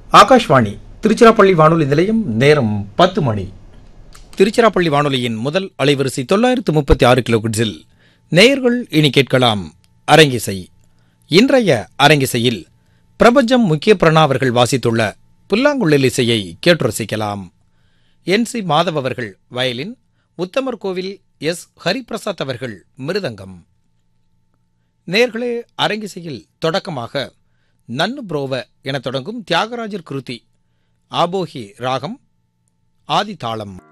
ஆகாஷ்வாணி திருச்சிராப்பள்ளி வானொலி நிலையம் நேரம் பத்து மணி திருச்சிராப்பள்ளி வானொலியின் முதல் அலைவரிசை தொள்ளாயிரத்து முப்பத்தி ஆறு கிலோகிட்ஸில் நேயர்கள் இனி கேட்கலாம் அரங்கிசை இன்றைய அரங்கிசையில் பிரபஞ்சம் முக்கிய பிரணா அவர்கள் வாசித்துள்ள புல்லாங்குழல் இசையை கேட்டு ரசிக்கலாம் என் சி மாதவ் அவர்கள் வயலின் உத்தமர் கோவில் எஸ் ஹரிபிரசாத் அவர்கள் மிருதங்கம் நேர்களே அரங்கிசையில் தொடக்கமாக நன்னு புரோவ என தொடங்கும் தியாகராஜர் கிருதி ஆபோகி ராகம் ஆதி தாளம்